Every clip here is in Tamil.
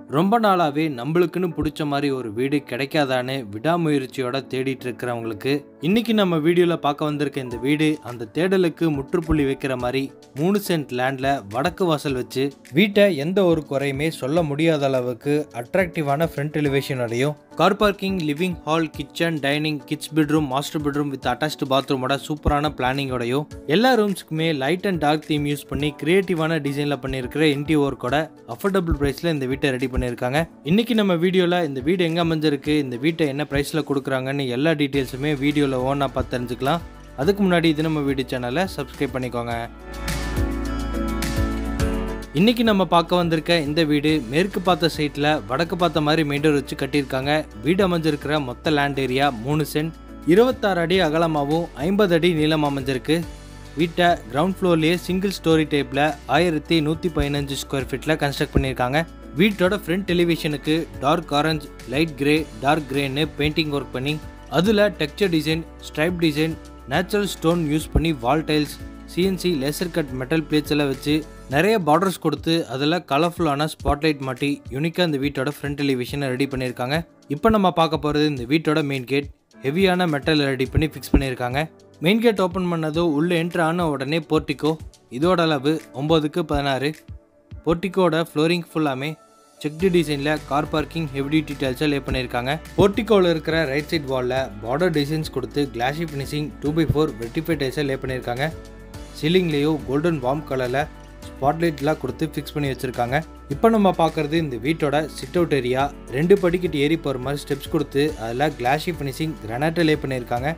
ரொம்ப நாளாவே நம்மளுக்குன்னு பிடிச்ச மாதிரி ஒரு வீடு கிடைக்காதான்னு விடாமுயற்சியோட தேடிட்டு இருக்கிறவங்களுக்கு இன்னைக்கு நம்ம வீடியோல பார்க்க வந்திருக்க இந்த வீடு அந்த தேடலுக்கு முற்றுப்புள்ளி வைக்கிற மாதிரி மூணு சென்ட் லேண்ட்ல வடக்கு வாசல் வச்சு வீட்டை எந்த ஒரு குறையுமே சொல்ல முடியாத அளவுக்கு அட்ராக்டிவான ஃப்ரண்ட் எலிவேஷனோடையும் car parking living hall kitchen dining kids bedroom master bedroom with attached பாத்ரூமோட சூப்பரான பிளானிங்கோடையும் எல்லா ரூம்ஸ்க்குமே light and dark theme use பண்ணி கிரியேட்டிவான டிசைனில் பண்ணியிருக்கிற இன்டி ஒர்க்கோட அஃபோர்டபுள் ப்ரைஸில் இந்த வீட்டை ரெடி பண்ணியிருக்காங்க இன்னைக்கு நம்ம வீடியோவில் இந்த வீடு எங்கே அமைஞ்சிருக்கு இந்த வீட்டை என்ன ப்ரைஸில் கொடுக்குறாங்கன்னு எல்லா டீட்டெயில்ஸுமே வீடியோவில் ஓனாக பார்த்து தெரிஞ்சுக்கலாம் அதுக்கு முன்னாடி இது நம்ம வீடியோ சேனலை சப்ஸ்கிரைப் பண்ணிக்கோங்க இன்னைக்கு நம்ம பார்க்க வந்திருக்க இந்த வீடு மேற்கு பார்த்த சைட்டில் வடக்கு பார்த்த மாதிரி மெயின் டோர் வச்சு கட்டியிருக்காங்க வீடு அமைஞ்சிருக்கிற மொத்த லேண்ட் ஏரியா மூணு சென்ட் இருபத்தாறு அடி அகலமாகவும் ஐம்பது அடி நீளம் அமைஞ்சிருக்கு வீட்டை கிரவுண்ட் ஃப்ளோர்லேயே சிங்கிள் ஸ்டோரி டைப்பில் ஆயிரத்தி நூற்றி பதினஞ்சு ஸ்கொயர் ஃபீட்டில் கன்ஸ்ட்ரக்ட் பண்ணியிருக்காங்க வீட்டோட ஃப்ரண்ட் டெலிவிஷனுக்கு dark orange light grey dark கிரேன்னு பெயிண்டிங் ஒர்க் பண்ணி அதில் texture design stripe design natural stone use பண்ணி wall tiles CNC laser cut metal plates எல்லாம் வச்சு நிறைய பார்டர்ஸ் கொடுத்து அதில் கலர்ஃபுல்லான ஸ்பாட்லைட் மாட்டி யூனிக்காக இந்த வீட்டோட ஃப்ரண்ட் டெலிவிஷனை ரெடி பண்ணியிருக்காங்க இப்போ நம்ம பார்க்க போகிறது இந்த வீட்டோட மெயின் கேட் ஹெவியான மெட்டல் ரெடி பண்ணி ஃபிக்ஸ் பண்ணியிருக்காங்க மெயின் கேட் ஓப்பன் பண்ணதும் உள்ளே என்ட்ரு ஆன உடனே போர்ட்டிக்கோ இதோட அளவு ஒம்போதுக்கு பதினாறு போர்ட்டிக்கோட ஃப்ளோரிங் ஃபுல்லாமே செக்டு டிசைனில் கார் பார்க்கிங் ஹெவி டியூட்டி டைல்ஸை லே பண்ணியிருக்காங்க போர்ட்டிக்கோவில் இருக்கிற ரைட் சைட் வாலில் பார்டர் டிசைன்ஸ் கொடுத்து glossy finishing two by four vitrified டைல்ஸை லே பண்ணியிருக்காங்க சீலிங்லேயும் கோல்டன் வார்ம் கலரில் ஸ்பாட்லைட்லாம் கொடுத்து ஃபிக்ஸ் பண்ணி வச்சுருக்காங்க இப்போ நம்ம பார்க்குறது இந்த வீட்டோட சிட் அவுட் ஏரியா ரெண்டு படிக்கட்டு ஏறி போகிற மாதிரி ஸ்டெப்ஸ் கொடுத்து அதில் கிளாஷி ஃபினிஷிங் கிரானைட்டை லே பண்ணியிருக்காங்க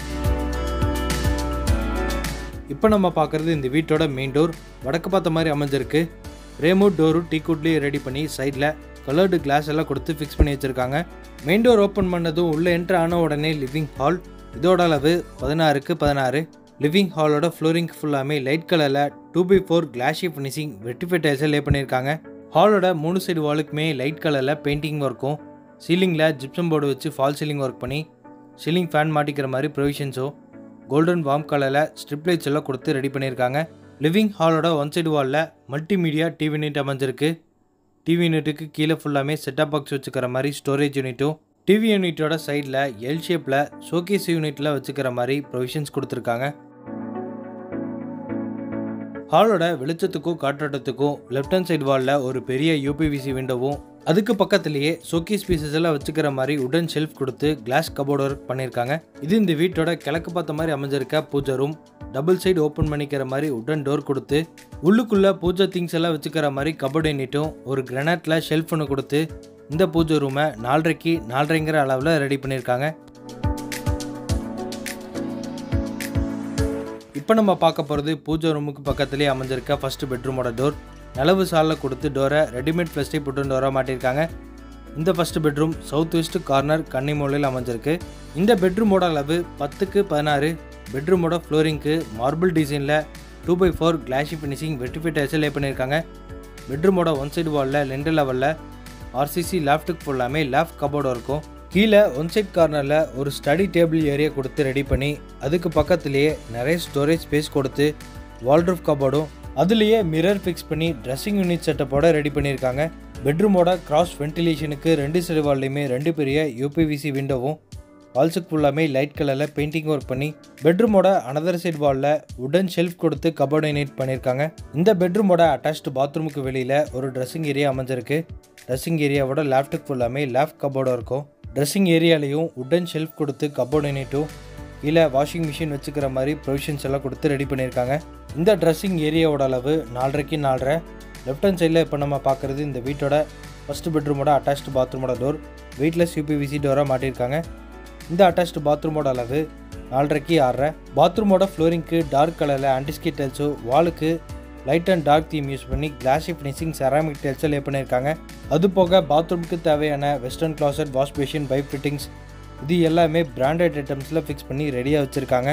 இப்போ நம்ம பார்க்குறது இந்த வீட்டோட மெயின் டோர் வடக்கு பார்த்த மாதிரி அமைஞ்சிருக்கு ரேமோட் டோரும் டீக்குட்லேயே ரெடி பண்ணி சைடில் கலர்டு கிளாஸ் எல்லாம் கொடுத்து ஃபிக்ஸ் பண்ணி வச்சுருக்காங்க மெயின் டோர் ஓப்பன் பண்ணதும் உள்ளே என்ட்ரு ஆன உடனே லிவிங் ஹால் இதோட அளவு பதினாறுக்கு பதினாறு லிவிங் ஹாலோட ஃப்ளோரிங் ஃபுல்லாமே லைட் கலரில் two by four glossy finishing vitrified டைல்ஸை லே பண்ணியிருக்காங்க ஹாலோட மூணு சைடு வாலுக்குமே லைட் கலரில் பெயிண்டிங் ஒர்க்கும் சீலிங்கில் ஜிப்சம் போர்டு வச்சு ஃபால் சீலிங் ஒர்க் பண்ணி சீலிங் ஃபேன் மாட்டிக்கிற மாதிரி ப்ரொவிஷன்ஸோ கோல்டன் வார்ம் கலரில் ஸ்ட்ரிப் லைட்ஸ் எல்லாம் கொடுத்து ரெடி பண்ணியிருக்காங்க லிவிங் ஹாலோட ஒன் சைடு வாலில் மல்டிமீடியா டிவி யூனிட் அமைஞ்சிருக்கு டிவி யூனிட்டுக்கு கீழே ஃபுல்லாமே செட்டப் பாக்ஸ் வச்சுக்கிற மாதிரி ஸ்டோரேஜ் யூனிட்டும் டிவி யூனிட்டோட சைடில் எல் ஷேப்பில் ஷோகேஸ் யூனிட்டில் வச்சுக்கிற மாதிரி ப்ரொவிஷன்ஸ் கொடுத்துருக்காங்க ஹாலோட வெளிச்சத்துக்கும் காற்றோட்டத்துக்கும் லெஃப்ட் ஹேண்ட் சைடு வாலில் ஒரு பெரிய யூபிவிசி விண்டோவும் அதுக்கு பக்கத்துலேயே ஷோகேஸ் பீசஸ் எல்லாம் வச்சுக்கிற மாதிரி உடன் ஷெல்ஃப் கொடுத்து கிளாஸ் கபோர்டு ஒர்க் பண்ணியிருக்காங்க இது இந்த வீட்டோட கிழக்கு பார்த்த மாதிரி அமைஞ்சிருக்க பூஜை ரூம் டபுள் சைடு ஓப்பன் பண்ணிக்கிற மாதிரி உடன் டோர் கொடுத்து உள்ளுக்குள்ளே பூஜை திங்ஸ் எல்லாம் வச்சுக்கிற மாதிரி கபோர்டு எண்ணிட்டும் ஒரு கிரனைட்டில் ஷெல்ஃப் ஒன்று கொடுத்து இந்த பூஜை ரூமை நாலரைக்கு நாலரைங்கிற அளவில் ரெடி பண்ணியிருக்காங்க இப்போ நம்ம பார்க்க போகிறது பூஜை ரூமுக்கு பக்கத்துலேயே அமைஞ்சிருக்க ஃபர்ஸ்ட் பெட்ரூமோட டோர் நிலவு சாலில் கொடுத்து டோரை ரெடிமேட் பிளாஸ்டிக் புட்டு டோராக மாட்டியிருக்காங்க இந்த first bedroom south west corner கன்னி மூலையில் அமைஞ்சிருக்கு இந்த பெட்ரூமோட அளவு பத்துக்கு பதினாறு பெட்ரூமோட ஃப்ளோரிங்க்கு மார்பிள் டிசைனில் two by four glossy finishing vitrified டைல்ஸில் லே பண்ணியிருக்காங்க பெட்ரூமோட ஒன் சைடு வாலில் ரெண்டு லெவலில் ஆர்சிசி லேஃப்ட்டுக்கு ஃபுல்லாமே லேஃப்ட் கபோர்டு இருக்கும் கீழே ஒன் சைட் கார்னரில் ஒரு ஸ்டடி டேபிள் ஏரியா கொடுத்து ரெடி பண்ணி அதுக்கு பக்கத்துலேயே நிறைய ஸ்டோரேஜ் ஸ்பேஸ் கொடுத்து வால்ட்ரூஃப் கபோர்டும் அதுலேயே மிரர் ஃபிக்ஸ் பண்ணி ட்ரெஸ்ஸிங் யூனிட் செட்டப்போட ரெடி பண்ணியிருக்காங்க பெட்ரூமோட கிராஸ் வென்டிலேஷனுக்கு ரெண்டு சைடு வால்லையுமே ரெண்டு பெரிய யூபிவிசி விண்டோவும் வால்ஸுக்கு ஃபுல்லாமே லைட் கலரில் பெயிண்டிங் ஒர்க் பண்ணி பெட்ரூமோட அனதர் சைடு வாலில் உடன் ஷெல்ஃப் கொடுத்து கபோர்டு யூனிட் பண்ணியிருக்காங்க இந்த பெட்ரூமோட அட்டாச்டு பாத்ரூமுக்கு வெளியில் ஒரு ட்ரெஸ்ஸிங் ஏரியா அமைஞ்சிருக்கு ட்ரெஸ்ஸிங் ஏரியாவோட லேஃப்ட்டுக்கு ஃபுல்லாமே லேஃப்ட் கபோர்டு இருக்கும் ட்ரெஸ்ஸிங் ஏரியாலையும் உடன் ஷெல்ஃப் கொடுத்து கபோர்டு யூனிட்டும் கீழே வாஷிங் மிஷின் வச்சுக்கிற மாதிரி ப்ரொவிஷன்ஸ் எல்லாம் கொடுத்து ரெடி பண்ணியிருக்காங்க இந்த ட்ரெஸ்ஸிங் ஏரியாவோட அளவு நாலரைக்கு நாலரை லெஃப்ட் ஹேண்ட் சைடில் இப்போ நம்ம பார்க்குறது இந்த வீட்டோட ஃபஸ்ட்டு பெட்ரூமோட அட்டாச்டு பாத்ரூமோட டோர் வெயிட்லெஸ் யூபிவிசி டோராக மாட்டியிருக்காங்க இந்த அட்டாச்டு பாத்ரூமோட அளவு நாலரைக்கு ஆறரை பாத்ரூமோட ஃப்ளோரிங்க்கு டார்க் கலரில் ஆன்டிஸ்கி டைல்ஸோ வாலுக்கு light and dark theme use பண்ணி கிளாஸி ஃபினிஷிங் செராமிக் டைல்ஸை லே பண்ணியிருக்காங்க அது போக பாத்ரூமுக்கு தேவையான western closet wash basin pipe fittings இது எல்லாமே பிராண்டட் ஐட்டம்ஸில் ஃபிக்ஸ் பண்ணி ரெடியாக வச்சுருக்காங்க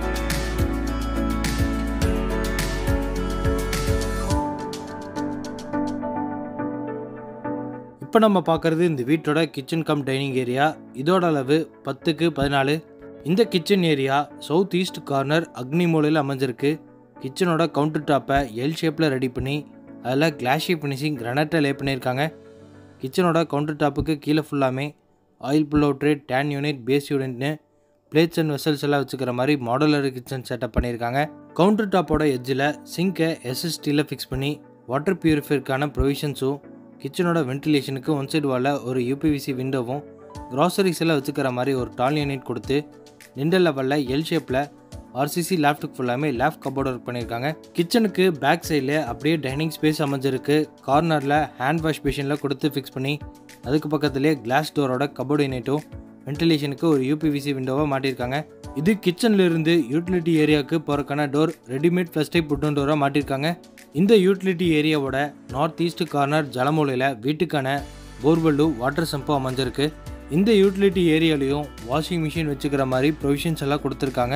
இப்போ நம்ம பார்க்குறது இந்த வீட்டோட கிச்சன் கம் டைனிங் ஏரியா இதோட அளவு பத்துக்கு பதினாலு இந்த kitchen area south east corner அக்னி மூலையில் அமைஞ்சிருக்கு கிச்சனோட கவுண்டர் டாப்பை எல் ஷேப்பில் ரெடி பண்ணி அதில் கிளாஷி ஃபினிஷிங் கிரனட்டை லே பண்ணியிருக்காங்க கிச்சனோட கவுண்டர் டாப்புக்கு கீழே ஃபுல்லாமே ஆயில் புல் அவுட்ரே டேன் யூனிட் பேஸ் யூனிட்னு பிளேட்ஸ் அண்ட் வெசல்ஸ் எல்லாம் வச்சுக்கிற மாதிரி மாடலர் கிச்சன் செட்டப் பண்ணியிருக்காங்க கவுண்டர் டாப்போட எட்ஜில் சிங்கை எஸ்எஸ்டியில் ஃபிக்ஸ் பண்ணி வாட்டர் பியூரிஃபையருக்கான ப்ரொவிஷன்ஸும் கிச்சனோட வென்டிலேஷனுக்கு ஒன் சைடு வாலில் ஒரு யூபிவிசி விண்டோவும் க்ராசரிஸ் எல்லாம் வச்சுக்கிற மாதிரி ஒரு டால் யூனிட் கொடுத்து நிண்டல் லெவலில் எல் ஷேப்பில் ஆர்சிசி லேப்டுக்கு ஃபுல்லாமே லேப் கபோர்ட் ஒர்க் பண்ணியிருக்காங்க கிச்சனுக்கு பேக் சைடில் அப்படியே டைனிங் ஸ்பேஸ் அமைஞ்சிருக்கு கார்னரில் ஹேண்ட் வாஷ் மிஷினில் கொடுத்து ஃபிக்ஸ் பண்ணி அதுக்கு பக்கத்துலேயே கிளாஸ் டோரோட கபோர்டு யூனிட்டும் வென்டிலேஷனுக்கு ஒரு யூபிவிசி விண்டோவை மாட்டியிருக்காங்க இது கிச்சன்ல இருந்து யூட்டிலிட்டி ஏரியாவுக்கு போகிறக்கான டோர் ரெடிமேட் ஃபர்ஸ்ட் டைப் புட்டன் டோராக மாட்டியிருக்காங்க இந்த யூட்டிலிட்டி ஏரியாவோட நார்த் ஈஸ்ட் கார்னர் ஜலமூலையில் வீட்டுக்கான போர்வெல்லு வாட்டர் சம்பும் அமைஞ்சிருக்கு இந்த யூட்டிலிட்டி ஏரியாலையும் வாஷிங் மிஷின் வச்சுக்கிற மாதிரி ப்ரொவிஷன்ஸ் எல்லாம் கொடுத்துருக்காங்க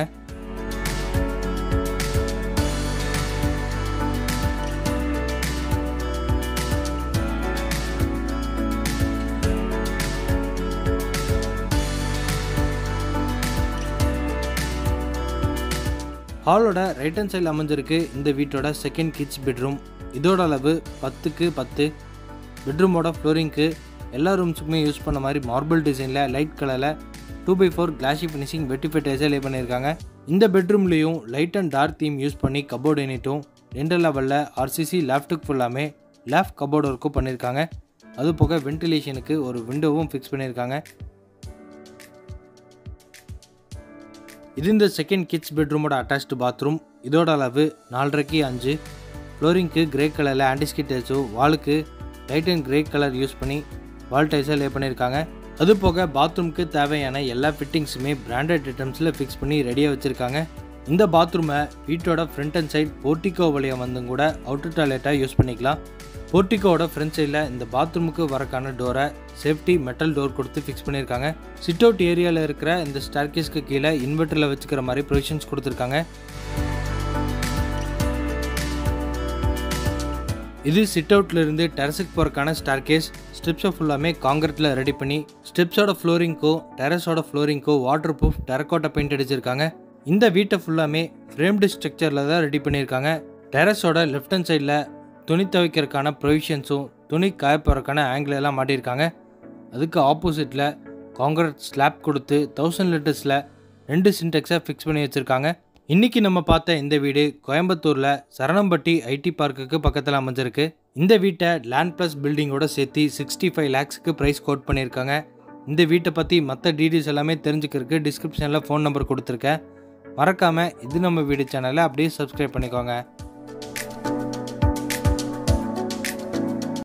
ஹாலோட ரைட் ஹேண்ட் சைடில் அமைஞ்சிருக்கு இந்த வீட்டோட செகண்ட் கிட்ஸ் பெட்ரூம் இதோட அளவு பத்துக்கு பத்து பெட்ரூமோட ஃப்ளோரிங்க்கு எல்லா ரூம்ஸுக்குமே யூஸ் பண்ண மாதிரி மார்பிள் டிசைனில் லைட் கலரில் two by four glossy finishing வெட்டிஃபைட்டர்ஸே லே பண்ணியிருக்காங்க இந்த பெட்ரூம்லேயும் light and dark theme use பண்ணி கபோர்டு யூனிட்டும் ரெண்டு லெவலில் ஆர்சிசி லேப்டுக்கு ஃபுல்லாமே லேப் கபோர்டு ஒர்க்கும் பண்ணியிருக்காங்க அது போக வென்டிலேஷனுக்கு ஒரு விண்டோவும் ஃபிக்ஸ் பண்ணியிருக்காங்க இது இந்த செகண்ட் கிட்ஸ் பெட்ரூமோட அட்டாச்டு பாத்ரூம் இதோட அளவு நாலரைக்கு அஞ்சு ஃப்ளோரிங்க்கு கிரே கலரில் ஆன்டிஸ்கிட் டைல்ஸும் வாலுக்கு light and grey colour use பண்ணி வால் டைல்ஸை லே பண்ணியிருக்காங்க அது போக பாத்ரூம்க்கு தேவையான எல்லா ஃபிட்டிங்ஸுமே பிராண்டட் ஐட்டம்ஸில் ஃபிக்ஸ் பண்ணி ரெடியாக வச்சுருக்காங்க இந்த பாத்ரூமை வீட்டோட ஃப்ரண்ட் அண்ட் சைட் போர்ட்டிகோ வழியாக வந்தும் கூட அவுட்டர் டாய்லெட்டாக யூஸ் பண்ணிக்கலாம் போர்ட்டிகோவோட ஃப்ரண்ட் சைடில் இந்த பாத்ரூமுக்கு வரக்கான டோரை சேஃப்டி மெட்டல் டோர் கொடுத்து ஃபிக்ஸ் பண்ணியிருக்காங்க சிட் அவுட் ஏரியாவில் இருக்கிற இந்த ஸ்டார்கேஸ்க்கு கீழே இன்வெர்ட்டரில் வச்சுக்கிற மாதிரி ப்ரொவிஷன்ஸ் கொடுத்துருக்காங்க இது சிட் அவுட்ல இருந்து டெரஸுக்கு போகிறக்கான ஸ்டார்கேஸ் ஸ்டெப்ஸை ஃபுல்லாமே காங்கிரீட்டில் ரெடி பண்ணி ஸ்டெப்ஸோட ஃப்ளோரிங்க்கோ டெரஸோட ஃப்ளோரிங்க்கோ வாட்டர் ப்ரூஃப் டெரக்கோட்டை பெயிண்ட் அடிச்சிருக்காங்க இந்த வீட்டை ஃபுல்லாமே ஃப்ரேம்டு ஸ்ட்ரக்சரில் தான் ரெடி பண்ணியிருக்காங்க டெரஸோட லெஃப்ட் ஹேண்ட் சைடில் துணி துவைக்கிறதுக்கான ப்ரொவிஷன்ஸும் துணி காய போகிறக்கான ஆங்கிள் எல்லாம் மாட்டியிருக்காங்க அதுக்கு ஆப்போசிட்டில் காங்கிரீட் ஸ்லாப் கொடுத்து தௌசண்ட் லிட்டர்ஸில் ரெண்டு சின்டெக்ஸை ஃபிக்ஸ் பண்ணி வச்சுருக்காங்க இன்றைக்கி நம்ம பார்த்த இந்த வீடு கோயம்புத்தூரில் சரணம்பட்டி ஐடி பார்க்குக்கு பக்கத்தில் அமைஞ்சிருக்கு இந்த வீட்டை லேண்ட் ப்ளஸ் பில்டிங்கோட சேர்த்து சிக்ஸ்டி ஃபைவ் லேக்ஸுக்கு ப்ரைஸ் கோட் பண்ணியிருக்காங்க இந்த வீட்டை பற்றி மற்ற டீட்டெயில்ஸ் எல்லாமே தெரிஞ்சுக்கிறதுக்கு டிஸ்கிரிப்ஷனில் ஃபோன் நம்பர் கொடுத்துருக்கேன் மறக்காமல் இது நம்ம வீடு சேனலை அப்படியே சப்ஸ்கிரைப் பண்ணிக்கோங்க